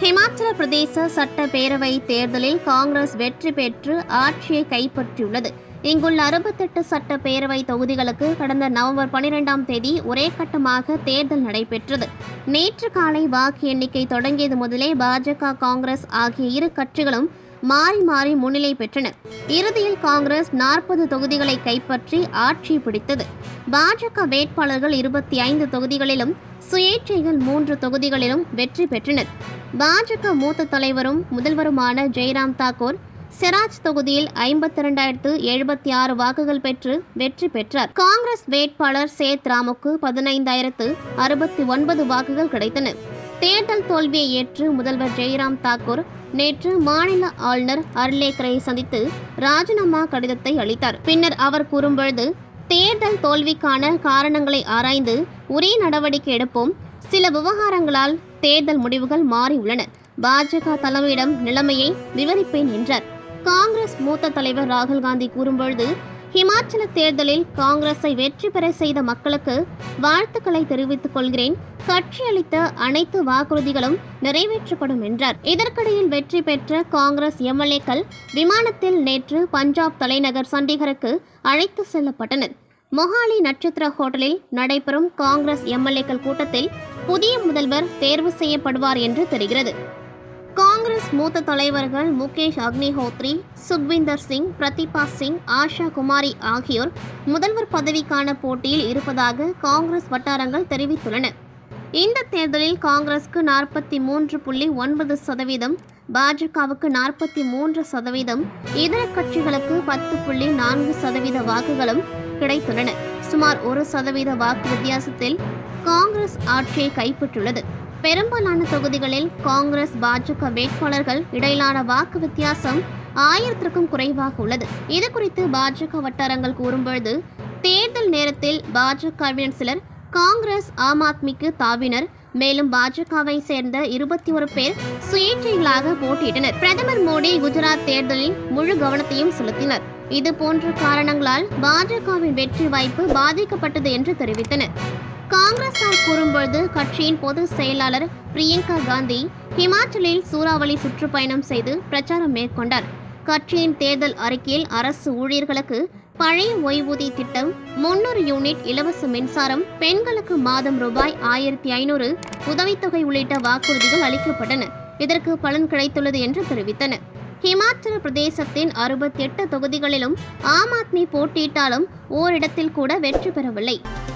ஹிமாச்சல பிரதேச சட்டப்பேரவை தேர்தலில் காங்கிரஸ் வெற்றி பெற்று ஆட்சியை கைப்பற்றியுள்ளது இங்குள்ள அறுபத்தெட்டு சட்டப்பேரவை தொகுதிகளுக்கு கடந்த நவம்பர் பனிரெண்டாம் தேதி ஒரே கட்டமாக தேர்தல் நடைபெற்றது நேற்று காலை வாக்கு எண்ணிக்கை தொடங்கியது முதலே பாஜக காங்கிரஸ் ஆகிய இரு கட்சிகளும் மாறி மாறி முன்னிலை பெற்றன இறுதியில் காங்கிரஸ் நாற்பது தொகுதிகளை கைப்பற்றி ஆட்சி பிடித்தது பாஜக வேட்பாளர்கள் இருபத்தி ஐந்து தொகுதிகளிலும் சுயேட்சைகள் மூன்று தொகுதிகளிலும் வெற்றி பெற்றனர் பாஜக மூத்த தலைவரும் முதல்வருமான ஜெய்ராம் தாக்கூர் செராஜ் தொகுதியில் ஐம்பத்தி இரண்டாயிரத்து எழுபத்தி ஆறு வாக்குகள் பெற்று வெற்றி பெற்றார் காங்கிரஸ் வேட்பாளர் சேத் ராமுக்கு பதினைந்தாயிரத்து அறுபத்தி ஒன்பது வாக்குகள் கிடைத்தன தேர்தல் தோல்வியை ஏற்று முதல்வர் ஜெய்ராம் தாக்கூர் நேற்று மாநில ஆளுநர் அர்லேக்கரை சந்தித்து ராஜினாமா கடிதத்தை அளித்தார் பின்னர் அவர் கூறும்பொழுது தேர்தல் தோல்விக்கான காரணங்களை ஆராய்ந்து உரிய நடவடிக்கை எடுப்போம் சில விவகாரங்களால் தேர்தல் முடிவுகள் மாறியுள்ளன பாஜக தலைமையிடம் நிலைமையை விவரிப்பேன் என்றார் காங்கிரஸ் மூத்த தலைவர் ராகுல் காந்தி கூறும்பொழுது ஹிமாச்சல தேர்தலில் காங்கிரஸை வெற்றி பெற செய்த மக்களுக்கு வாழ்த்துக்களை தெரிவித்துக் கொள்கிறேன் கட்சி அளித்த அனைத்து வாக்குறுதிகளும் நிறைவேற்றப்படும் என்றார் இதற்கிடையில் வெற்றி பெற்ற காங்கிரஸ் எம்எல்ஏக்கள் விமானத்தில் நேற்று பஞ்சாப் தலைநகர் சண்டிகருக்கு அழைத்து செல்லப்பட்டனர் மொஹாலி நட்சத்திர ஹோட்டலில் நடைபெறும் காங்கிரஸ் எம்எல்ஏக்கள் கூட்டத்தில் புதிய முதல்வர் தேர்வு செய்யப்படுவார் என்று தெரிகிறது காங்கிரஸ் மூத்த தலைவர்கள் முகேஷ் அக்னிஹோத்ரி சுக்விந்தர் சிங் பிரதீபா சிங் ஆஷா குமாரி ஆகியோர் முதல்வர் பதவிக்கான போட்டியில் இருப்பதாக காங்கிரஸ் வட்டாரங்கள் தெரிவித்துள்ளன இந்த தேர்தலில் காங்கிரஸ்க்கு நாற்பத்தி மூன்று புள்ளி ஒன்பது சதவீதம் பாஜகவுக்கு நாற்பத்தி மூன்று சதவீதம் இதர கட்சிகளுக்கு பத்து புள்ளி நான்கு சதவீத வாக்குகளும் கிடைத்துள்ளன சுமார் ஒரு சதவீத வாக்கு வித்தியாசத்தில் காங்கிரஸ் ஆட்சியை கைப்பற்றுள்ளது பெரும்பாலான தொகுதிகளில் காங்கிரஸ் பாஜக வேட்பாளர்கள் இடையிலான வாக்கு வித்தியாசம் ஆயிரத்திற்கும் குறைவாக உள்ளது இது குறித்து பாஜக வட்டாரங்கள் கூறும்பொழுது தேர்தல் நேரத்தில் பாஜகவினர் சிலர் காங்கிரஸ் ஆம் ஆத்மிக்கு தாவினர் மேலும் பாஜகவை சேர்ந்த இருபத்தி ஒரு பேர் சுயேட்சைகளாக போட்டியிட்டனர் பிரதமர் மோடி குஜராத் தேர்தலில் முழு கவனத்தையும் செலுத்தினர் இது போன்ற காரணங்களால் பாஜகவின் வெற்றி வாய்ப்பு பாதிக்கப்பட்டது என்று தெரிவித்தனர் காங்கிரசார் கூறும்பொழுது கட்சியின் பொதுச் செயலாளர் பிரியங்கா காந்தி ஹிமாச்சலில் சூறாவளி சுற்றுப்பயணம் செய்து பிரச்சாரம் மேற்கொண்டார் கட்சியின் தேர்தல் அறிக்கையில் அரசு ஊழியர்களுக்கு பழைய ஓய்வூதிய திட்டம் முன்னூறு யூனிட் இலவச மின்சாரம் பெண்களுக்கு மாதம் ரூபாய் ஆயிரத்தி ஐநூறு உதவித்தொகை உள்ளிட்ட வாக்குறுதிகள் அளிக்கப்பட்டன இதற்கு பலன் கிடைத்துள்ளது என்று தெரிவித்தனர் ஹிமாச்சல பிரதேசத்தின் அறுபத்தி எட்டு தொகுதிகளிலும் ஆம் ஆத்மி போட்டியிட்டாலும் ஓரிடத்தில் கூட வெற்றி பெறவில்லை